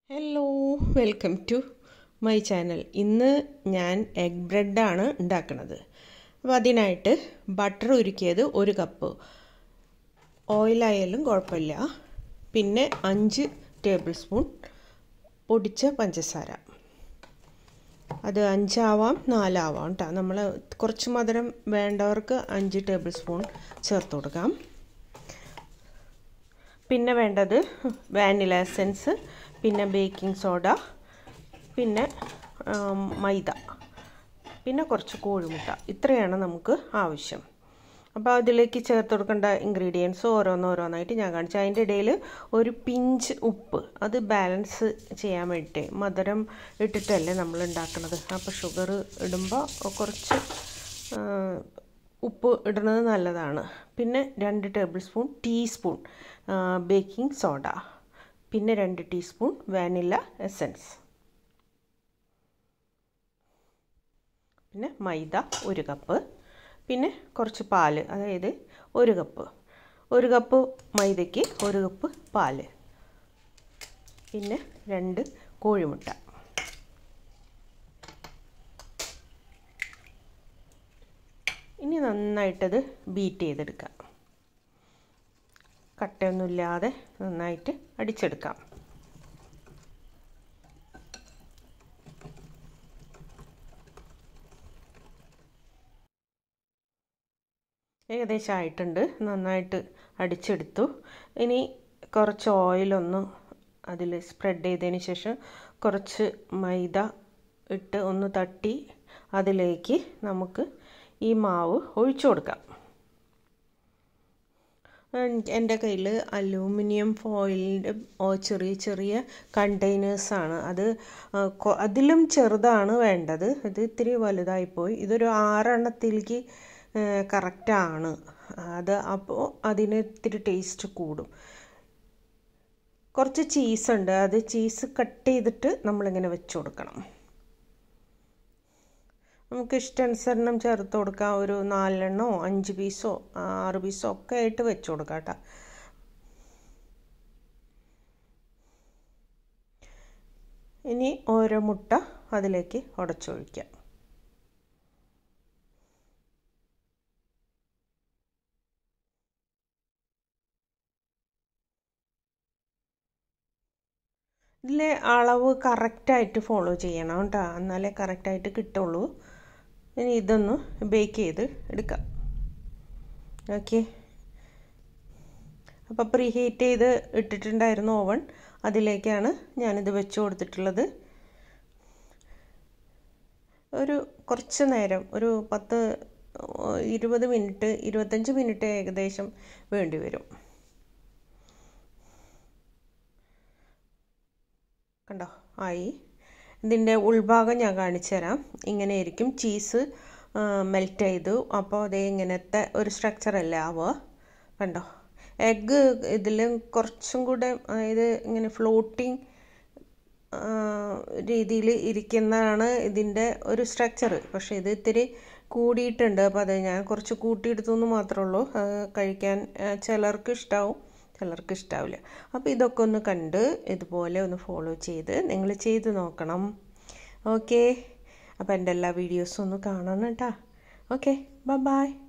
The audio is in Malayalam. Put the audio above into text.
hello welcome to my channel ഇന്ന് ഞാൻ എഗ് ബ്രെഡാണ് ഉണ്ടാക്കുന്നത് അപ്പോൾ അതിനായിട്ട് ബട്ടർ ഉരുക്കിയത് ഒരു കപ്പ് ഓയിലായാലും കുഴപ്പമില്ല പിന്നെ അഞ്ച് ടേബിൾ സ്പൂൺ പൊടിച്ച പഞ്ചസാര അത് അഞ്ചാവാം നാലാവാം കേട്ടോ നമ്മൾ കുറച്ച് മധുരം വേണ്ടവർക്ക് അഞ്ച് ടേബിൾ സ്പൂൺ ചേർത്ത് കൊടുക്കാം പിന്നെ വേണ്ടത് വാനില എസൻസ് പിന്നെ ബേക്കിംഗ് സോഡ പിന്നെ മൈദ പിന്നെ കുറച്ച് കോഴിമുട്ട ഇത്രയാണ് നമുക്ക് ആവശ്യം അപ്പോൾ അതിലേക്ക് ചേർത്ത് കൊടുക്കേണ്ട ഇൻഗ്രീഡിയൻസ് ഓരോന്നോരോന്നായിട്ട് ഞാൻ കാണിച്ചു അതിൻ്റെ ഇടയിൽ ഒരു പിഞ്ച് ഉപ്പ് അത് ബാലൻസ് ചെയ്യാൻ വേണ്ടിയിട്ട് മധുരം ഇട്ടിട്ടല്ലേ നമ്മൾ ഉണ്ടാക്കുന്നത് അപ്പോൾ ഷുഗർ ഇടുമ്പോൾ കുറച്ച് ഉപ്പ് ഇടുന്നത് നല്ലതാണ് പിന്നെ രണ്ട് table spoon teaspoon baking soda പിന്നെ രണ്ട് ടീസ്പൂൺ വാനില എസൻസ് പിന്നെ മൈദ ഒരു കപ്പ് പിന്നെ കുറച്ച് പാല് അതായത് ഒരു കപ്പ് ഒരു കപ്പ് മൈദയ്ക്ക് ഒരു കപ്പ് പാല് പിന്നെ രണ്ട് കോഴിമുട്ട ഇനി നന്നായിട്ടത് ബീറ്റ് ചെയ്തെടുക്കാം കട്ടയൊന്നുമില്ലാതെ നന്നായിട്ട് അടിച്ചെടുക്കാം ഏകദേശം ആയിട്ടുണ്ട് നന്നായിട്ട് അടിച്ചെടുത്തു ഇനി കുറച്ച് ഓയിലൊന്ന് അതിൽ സ്പ്രെഡ് ചെയ്തതിന് ശേഷം കുറച്ച് മൈദ ഇട്ട് ഒന്ന് തട്ടി അതിലേക്ക് നമുക്ക് ഈ മാവ് ഒഴിച്ചു കൊടുക്കാം എൻ്റെ കയ്യിൽ അലൂമിനിയം ഫോയിലിൻ്റെ ചെറിയ ചെറിയ കണ്ടെയ്നേഴ്സാണ് അത് അതിലും ചെറുതാണ് വേണ്ടത് ഇത് ഇത്തിരി വലുതായിപ്പോയി ഇതൊരു ആറെണ്ണത്തിലേക്ക് കറക്റ്റാണ് അത് അപ്പോൾ അതിന് ഇത്തിരി ടേസ്റ്റ് കൂടും കുറച്ച് ചീസുണ്ട് അത് ചീസ് കട്ട് ചെയ്തിട്ട് നമ്മളിങ്ങനെ വെച്ച് കൊടുക്കണം നമുക്ക് ഇഷ്ടാനുസരണം ചേർത്ത് കൊടുക്കാം ഒരു നാലെണ്ണോ അഞ്ച് പീസോ ആറ് പീസോ ഒക്കെ ആയിട്ട് വെച്ച് കൊടുക്കാം കേട്ടോ ഇനി ഓരോ മുട്ട അതിലേക്ക് ഉടച്ചൊഴിക്കാം ഇതിലെ അളവ് കറക്റ്റായിട്ട് ഫോളോ ചെയ്യണം കേട്ടോ എന്നാലേ കറക്റ്റായിട്ട് കിട്ടുള്ളൂ ഇനി ഇതൊന്ന് ബേക്ക് ചെയ്ത് എടുക്കാം ഓക്കെ അപ്പോൾ പ്രീ ഹീറ്റ് ചെയ്ത് ഇട്ടിട്ടുണ്ടായിരുന്നു ഓവൺ അതിലേക്കാണ് ഞാനിത് വെച്ച് കൊടുത്തിട്ടുള്ളത് ഒരു കുറച്ച് നേരം ഒരു പത്ത് ഇരുപത് മിനിറ്റ് ഇരുപത്തഞ്ച് മിനിറ്റ് ഏകദേശം വേണ്ടി വരും കണ്ടോ ആയി ഇതിൻ്റെ ഉൾഭാഗം ഞാൻ കാണിച്ചു തരാം ഇങ്ങനെയായിരിക്കും ചീസ് മെൽറ്റ് ചെയ്തു അപ്പോൾ അതേ ഇങ്ങനത്തെ ഒരു സ്ട്രക്ചർ അല്ലേ ആവുക കണ്ടോ എഗ്ഗ് ഇതിലും കുറച്ചും കൂടെ അതായത് ഇങ്ങനെ ഫ്ലോട്ടിങ് രീതിയിൽ ഇരിക്കുന്നതാണ് ഇതിൻ്റെ ഒരു സ്ട്രക്ചർ പക്ഷേ ഇത് ഇത്തിരി കൂടിയിട്ടുണ്ട് അപ്പോൾ അത് ഞാൻ കുറച്ച് കൂട്ടിയെടുത്തു എന്ന് മാത്രമേ ഉള്ളൂ കഴിക്കാൻ ചിലർക്ക് ഇഷ്ടാവും ചിലർക്ക് ഇഷ്ടാവില്ല അപ്പോൾ ഇതൊക്കെ ഒന്ന് കണ്ട് ഇതുപോലെ ഒന്ന് ഫോളോ ചെയ്ത് നിങ്ങൾ ചെയ്ത് നോക്കണം ഓക്കെ അപ്പോൾ എൻ്റെ എല്ലാ വീഡിയോസും ഒന്ന് കാണണം കേട്ടോ ഓക്കെ ബൈ